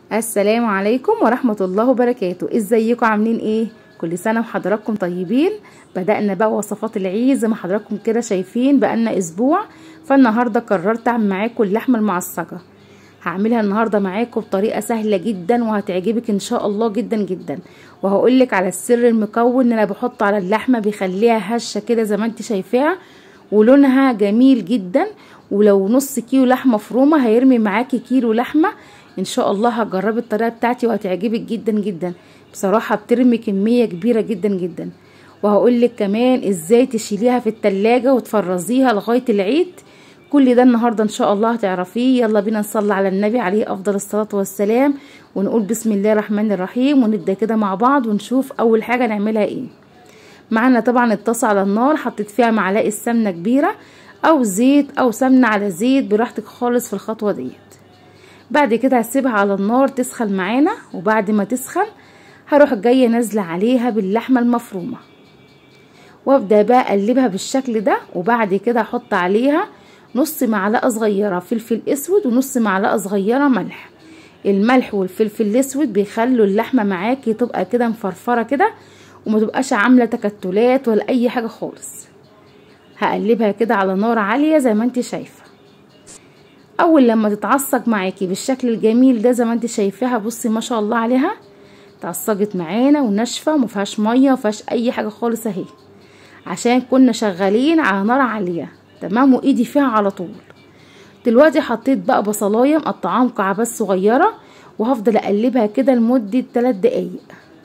السلام عليكم ورحمة الله وبركاته ازيكم عاملين ايه كل سنة وحضراتكم طيبين بدأنا بقى وصفات العيد زي ما حضراتكم كده شايفين بقالنا اسبوع فالنهاردة قررت اعمل معاكم اللحمة المعصجة هعملها النهاردة معاكم بطريقة سهلة جدا وهتعجبك ان شاء الله جدا جدا وهقولك على السر المكون اللي انا بحطه على اللحمة بيخليها هشة كده زي ما انت شايفاها ولونها جميل جدا ولو نص كيلو لحمة مفرومة هيرمي معاكي كيلو لحمة ان شاء الله هجربي الطريقه بتاعتي وهتعجبك جدا جدا بصراحه بترمي كميه كبيره جدا جدا وهقول لك كمان ازاي تشيليها في التلاجة وتفرزيها لغايه العيد كل ده النهارده ان شاء الله هتعرفيه يلا بينا نصلي على النبي عليه افضل الصلاه والسلام ونقول بسم الله الرحمن الرحيم ونبدا كده مع بعض ونشوف اول حاجه نعملها ايه معانا طبعا الطاسه على النار حطيت فيها معلقه سمنه كبيره او زيت او سمنه على زيت براحتك خالص في الخطوه ديت بعد كده هسيبها على النار تسخن معانا وبعد ما تسخن هروح جايه نازله عليها باللحمه المفرومه وابدا بقى اقلبها بالشكل ده وبعد كده احط عليها نص معلقه صغيره فلفل اسود ونص معلقه صغيره ملح الملح والفلفل الاسود بيخلوا اللحمه معاكي تبقى كده مفرفره كده وما تبقاش عامله تكتلات ولا اي حاجه خالص هقلبها كده على نار عاليه زي ما انت شايفه اول لما تتعصج معاكي بالشكل الجميل ده زي ما انت شايفاها بصي ما شاء الله عليها اتعصجت معانا وناشفه وما فيهاش ميه وما فيهاش اي حاجه خالص اهي عشان كنا شغالين على نار عاليه تمام وايدي فيها على طول دلوقتي حطيت بقى بصلايه مقطعاها مكعبات صغيره وهفضل اقلبها كده لمده 3 دقايق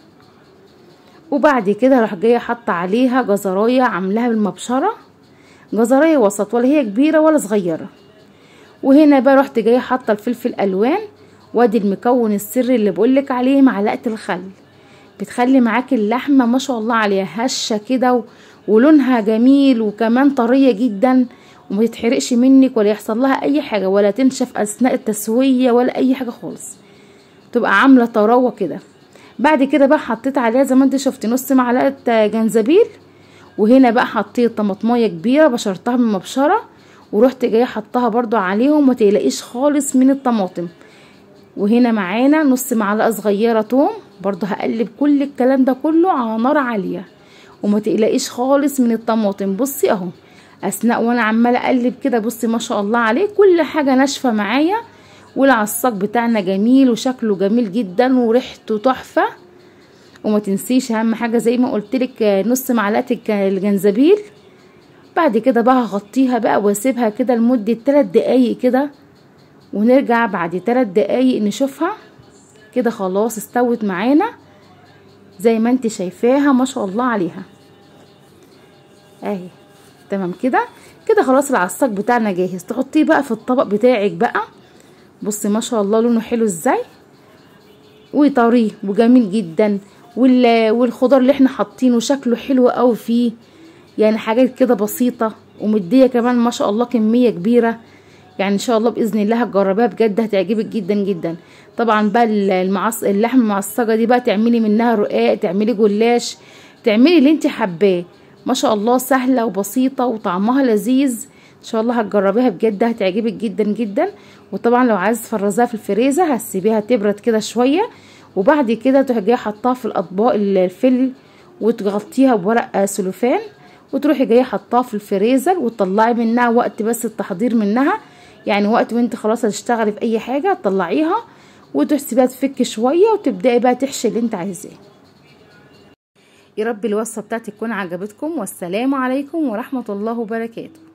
وبعد كده اروح جايه حاطه عليها جزرايه عاملاها بالمبشره جزرايه وسط ولا هي كبيره ولا صغيره وهنا بقى رحت جايه حاطه الفلفل الوان وادي المكون السري اللي بقولك عليه معلقه الخل بتخلي معاكي اللحمه ما شاء الله عليها هشه كده و... ولونها جميل وكمان طريه جدا وما تتحرقش منك ولا يحصل لها اي حاجه ولا تنشف اثناء التسويه ولا اي حاجه خالص تبقى عامله طراوه كده بعد كده بقى حطيت عليها زي ما انت شفتي نص معلقه جنزبيل وهنا بقى حطيت طماطمايه كبيره بشرتها من مبشره ورحت جايه حطها برضو عليهم ما تقلقيش خالص من الطماطم وهنا معانا نص معلقه صغيره توم برضو هقلب كل الكلام ده كله على نار عاليه وما تقلقيش خالص من الطماطم بصي اهو اثناء وانا عماله اقلب كده بصي ما شاء الله عليه كل حاجه ناشفه معايا والعصاق بتاعنا جميل وشكله جميل جدا وريحته تحفه وما تنسيش اهم حاجه زي ما قلت لك نص معلقه الجنزبيل بعد كده بقى هغطيها بقى واسيبها كده لمدة 3 دقايق كده ونرجع بعد 3 دقايق نشوفها كده خلاص استوت معانا زي ما انت شايفاها ما شاء الله عليها اهي تمام كده كده خلاص العصاق بتاعنا جاهز تحطيه بقى في الطبق بتاعك بقى بصي ما شاء الله لونه حلو ازاي وطري وجميل جدا والخضار اللي احنا حاطينه شكله حلو قوي فيه يعني حاجات كده بسيطة ومدية كمان ما شاء الله كمية كبيرة يعني ان شاء الله باذن الله هتجربيها بجد هتعجبك جدا جدا طبعا بقى المعص اللحم المعصجه دي بقى تعملي منها رقاق تعملي جلاش تعملي اللي انت حباه ما شاء الله سهله وبسيطه وطعمها لذيذ ان شاء الله هتجربيها بجد هتعجبك جدا جدا وطبعا لو عايز تفرزيها في الفريزر هتسيبيها تبرد كده شويه وبعد كده تروحي جايه حطاها في الاطباق الفل وتغطيها بورق سلوفان وتروحي جايه حطاها في الفريزر وتطلعي منها وقت بس التحضير منها يعني وقت وانت خلاص هتشتغلي في اي حاجه تطلعيها وتسيبيها تفك شويه وتبداي بقى تحشي اللي انت عايزاه يا رب الوصفه بتاعتي تكون عجبتكم والسلام عليكم ورحمه الله وبركاته